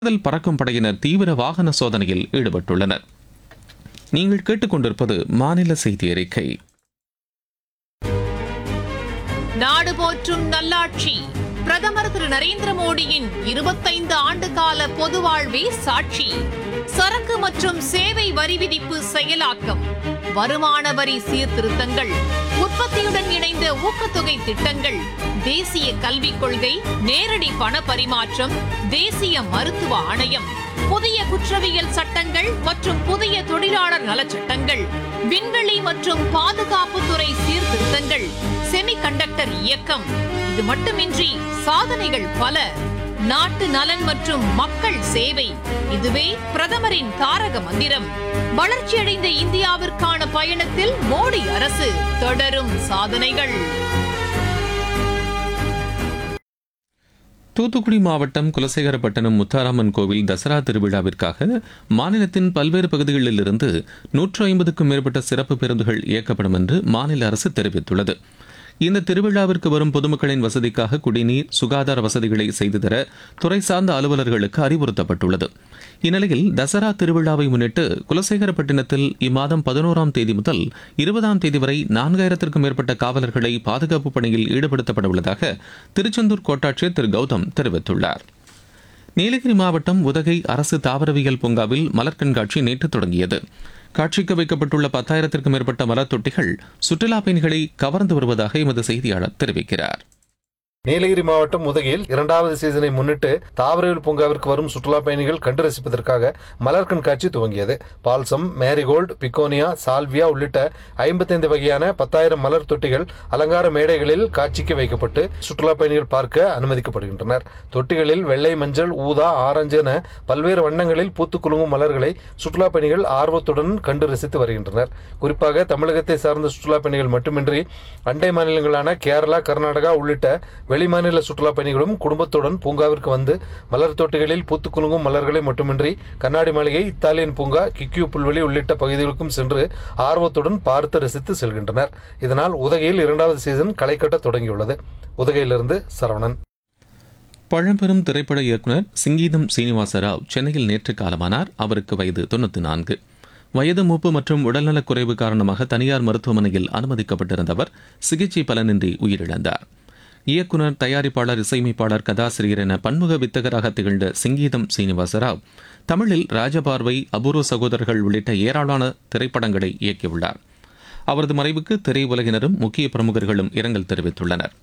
தேர்தல் பறக்கும் படையினர் தீவிர வாகன சோதனையில் ஈடுபட்டுள்ளனர் நீங்கள் கேட்டுக்கொண்டிருப்பது மாநில செய்தி அறிக்கை நாடு போற்றும் நல்லாட்சி பிரதமர் திரு நரேந்திர மோடியின் இருபத்தைந்து ஆண்டு கால பொது வாழ்வே சாட்சி சரக்கு மற்றும் சேவை வரி விதிப்பு செயலாக்கம் வருமான வரி சீர்திருத்தங்கள் உற்பத்தியுடன் இணைந்த ஊக்கத்தொகை திட்டங்கள் தேசிய கல்விக் கொள்கை நேரடி பண பரிமாற்றம் தேசிய மருத்துவ ஆணையம் புதிய குற்றவியல் சட்டங்கள் மற்றும் புதிய தொழிலாளர் நலச் சட்டங்கள் விண்வெளி மற்றும் பாதுகாப்புத்துறை சீர்திருத்தங்கள் செமிகண்டக்டர் இயக்கம் இது மட்டுமின்றி சாதனைகள் பல நாட்டு நலன் மற்றும் மக்கள் சேவை இதுவே பிரதமரின் தாரக மந்திரம் வளர்ச்சியடைந்த இந்தியாவிற்கான பயணத்தில் மோடி அரசு தொடரும் சாதனைகள் தூத்துக்குடி மாவட்டம் குலசேகரப்பட்டினம் முத்தாராமன் கோவில் தசரா திருவிழாவிற்காக மாநிலத்தின் பல்வேறு பகுதிகளில் இருந்து நூற்று ஐம்பதுக்கும் மேற்பட்ட சிறப்பு பேருந்துகள் இயக்கப்படும் என்று மாநில அரசு தெரிவித்துள்ளது இந்த திருவிழாவிற்கு வரும் பொதுமக்களின் வசதிக்காக குடிநீர் சுகாதார வசதிகளை செய்து தர துறை சார்ந்த அலுவலர்களுக்கு அறிவுறுத்தப்பட்டுள்ளது இந்நிலையில் தசரா திருவிழாவை முன்னிட்டு குலசேகரப்பட்டினத்தில் இம்மாதம் பதினோராம் தேதி முதல் இருபதாம் தேதி வரை நான்காயிரத்திற்கும் மேற்பட்ட காவலர்களை பாதுகாப்பு பணியில் ஈடுபடுத்தப்பட உள்ளதாக திருச்செந்தூர் கோட்டாட்சியர் திரு கௌதம் தெரிவித்துள்ளார் நீலகிரி மாவட்டம் உதகை அரசு தாவரவியல் பூங்காவில் மலர் கண்காட்சி நேற்று தொடங்கியது காட்சிக்கு வைக்கப்பட்டுள்ள பத்தாயிரத்திற்கும் மேற்பட்ட மலர் தொட்டிகள் சுற்றுலா பயணிகளை கவர்ந்து வருவதாக எமது செய்தியாளர் தெரிவிக்கிறார் நீலகிரி மாவட்டம் உதகையில் இரண்டாவது சீசனை முன்னிட்டு தாவரவியல் பூங்காவிற்கு வரும் சுற்றுலா பயணிகள் கண்டு ரசிப்பதற்காக மலர் கண்காட்சி துவங்கியது பால்சம் மேரிகோல்டு பிகோனியா சால்வியா உள்ளிட்ட ஐம்பத்தைந்து வகையான பத்தாயிரம் மலர் தொட்டிகள் அலங்கார மேடைகளில் காட்சிக்கு வைக்கப்பட்டு சுற்றுலா பயணிகள் பார்க்க அனுமதிக்கப்படுகின்றனர் தொட்டிகளில் வெள்ளை மஞ்சள் ஊதா ஆரஞ்சு என பல்வேறு வண்ணங்களில் பூத்து குலுங்கும் மலர்களை சுற்றுலா பயணிகள் ஆர்வத்துடன் கண்டு ரசித்து வருகின்றனர் குறிப்பாக தமிழகத்தை சார்ந்த சுற்றுலா பயணிகள் மட்டுமின்றி அண்டை மாநிலங்களான கேரளா கர்நாடகா உள்ளிட்ட வெளிமாநில சுற்றுலா பயணிகளும் குடும்பத்துடன் பூங்காவிற்கு வந்து மலர் தோட்டிகளில் பூத்து குலுங்கும் மலர்களை மட்டுமின்றி கண்ணாடி மாளிகை இத்தாலியன் பூங்கா கிக்கியூ புல்வெளி உள்ளிட்ட பகுதிகளுக்கும் சென்று ஆர்வத்துடன் பார்த்து ரசித்து செல்கின்றனர் இதனால் உதகையில் இரண்டாவது சீசன் களை கட்ட தொடங்கியுள்ளது உதகையிலிருந்து சரவணன் பழம்பெரும் திரைப்பட இயக்குனர் சிங்கீதம் சீனிவாச ராவ் சென்னையில் நேற்று காலமானார் அவருக்கு வயது தொண்ணூற்றி நான்கு வயது மூப்பு மற்றும் உடல்நலக் குறைவு காரணமாக தனியார் மருத்துவமனையில் அனுமதிக்கப்பட்டிருந்த அவர் சிகிச்சை பலனின்றி உயிரிழந்தார் இயக்குனர் தயாரிப்பாளர் இசையமைப்பாளர் கதாசிரியர் என பன்முக வித்தகராக திகழ்ந்த சிங்கீதம் சீனிவாசராவ் தமிழில் ராஜபார்வை அபூர்வ சகோதரர்கள் உள்ளிட்ட ஏராளமான திரைப்படங்களை இயக்கியுள்ளார் அவரது மறைவுக்கு திரையுலகினரும் முக்கிய பிரமுகர்களும் இரங்கல் தெரிவித்துள்ளனர்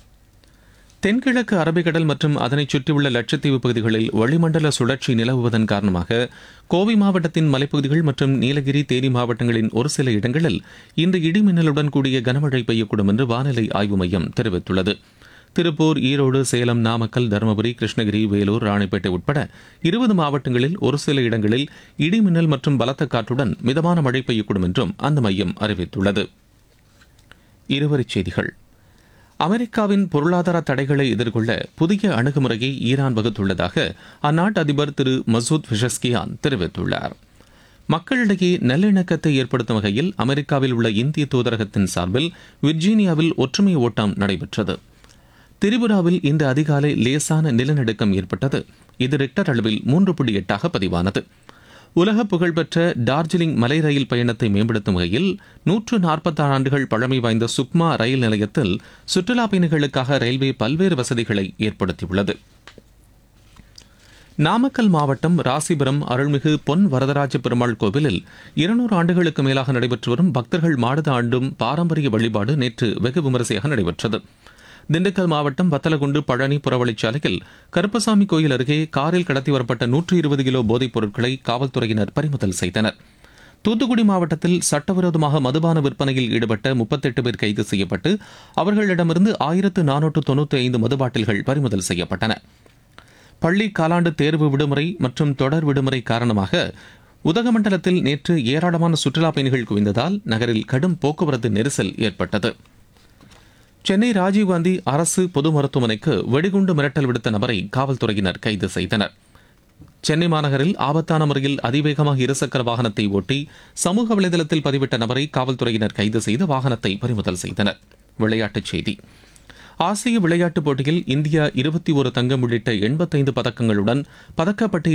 தென்கிழக்கு அரபிக்கடல் மற்றும் அதனைச் சுற்றியுள்ள லட்சத்தீவு பகுதிகளில் வளிமண்டல சுழற்சி நிலவுவதன் காரணமாக கோவை மாவட்டத்தின் மலைப்பகுதிகள் மற்றும் நீலகிரி தேனி மாவட்டங்களின் ஒரு சில இடங்களில் இன்று இடிமின்னலுடன் கூடிய கனமழை பெய்யக்கூடும் என்று வானிலை ஆய்வு மையம் தெரிவித்துள்ளது திருப்பூர் ஈரோடு சேலம் நாமக்கல் தருமபுரி கிருஷ்ணகிரி வேலூர் ராணிப்பேட்டை உட்பட இருபது மாவட்டங்களில் ஒரு சில இடங்களில் இடிமின்னல் மற்றும் பலத்த காற்றுடன் மிதமான மழை பெய்யக்கூடும் என்றும் அந்த மையம் அறிவித்துள்ளது இருவரிச் செய்திகள் அமெரிக்காவின் பொருளாதார தடைகளை எதிர்கொள்ள புதிய அணுகுமுறையை ஈரான் வகுத்துள்ளதாக அந்நாட்டு அதிபர் திரு மசூத் பிஷஸ்கியான் தெரிவித்துள்ளார் மக்களிடையே நல்லிணக்கத்தை ஏற்படுத்தும் வகையில் அமெரிக்காவில் உள்ள இந்திய தூதரகத்தின் சார்பில் விர்ஜீனியாவில் ஒற்றுமை ஓட்டம் நடைபெற்றது திரிபுராவில் இன்று அதிகாலை லேசான நிலநடுக்கம் ஏற்பட்டது இது ரிக்டர் அளவில் மூன்று புள்ளி எட்டாக பதிவானது உலக புகழ்பெற்ற டார்ஜிலிங் மலை ரயில் பயணத்தை மேம்படுத்தும் வகையில் நூற்று நாற்பத்தாறு ஆண்டுகள் பழமை வாய்ந்த சுக்மா ரயில் நிலையத்தில் சுற்றுலா பயணிகளுக்காக ரயில்வே பல்வேறு வசதிகளை ஏற்படுத்தியுள்ளது நாமக்கல் மாவட்டம் ராசிபுரம் அருள்மிகு பொன் வரதராஜ பெருமாள் கோவிலில் இருநூறு ஆண்டுகளுக்கு மேலாக நடைபெற்று வரும் பக்தர்கள் மாடுத ஆண்டும் பாரம்பரிய வழிபாடு நேற்று வெகு விமரிசையாக நடைபெற்றது திண்டுக்கல் மாவட்டம் வத்தலகுண்டு பழனி புறவழிச்சாலையில் கருப்பசாமி கோயில் அருகே காரில் கடத்தி வரப்பட்ட நூற்று இருபது கிலோ போதைப் பொருட்களை காவல்துறையினர் பறிமுதல் செய்தனர் தூத்துக்குடி மாவட்டத்தில் சட்டவிரோதமாக மதுபான விற்பனையில் ஈடுபட்ட முப்பத்தெட்டு பேர் கைது செய்யப்பட்டு அவர்களிடமிருந்து ஆயிரத்து நானூற்று தொண்ணூற்றி ஐந்து மதுபாட்டில்கள் பறிமுதல் செய்யப்பட்டன பள்ளி காலாண்டு தேர்வு விடுமுறை மற்றும் தொடர் விடுமுறை காரணமாக உதகமண்டலத்தில் நேற்று ஏராளமான சுற்றுலா பயணிகள் குவிந்ததால் நகரில் கடும் போக்குவரத்து நெரிசல் ஏற்பட்டது சென்னை ராஜீவ்காந்தி அரசு பொது மருத்துவமனைக்கு வெடிகுண்டு மிரட்டல் விடுத்த நபரை காவல்துறையினர் கைது செய்தனர் சென்னை மாநகரில் ஆபத்தான முறையில் அதிவேகமாக இருசக்கர வாகனத்தை ஓட்டி சமூக வலைதளத்தில் பதிவிட்ட நபரை காவல்துறையினர் கைது செய்து வாகனத்தை பறிமுதல் செய்தனர் விளையாட்டுச் செய்தி ஆசிய விளையாட்டுப் போட்டியில் இந்தியா இருபத்தி ஒரு தங்கம் உள்ளிட்ட எண்பத்தைந்து பதக்கங்களுடன் பதக்கப்பட்டியலில்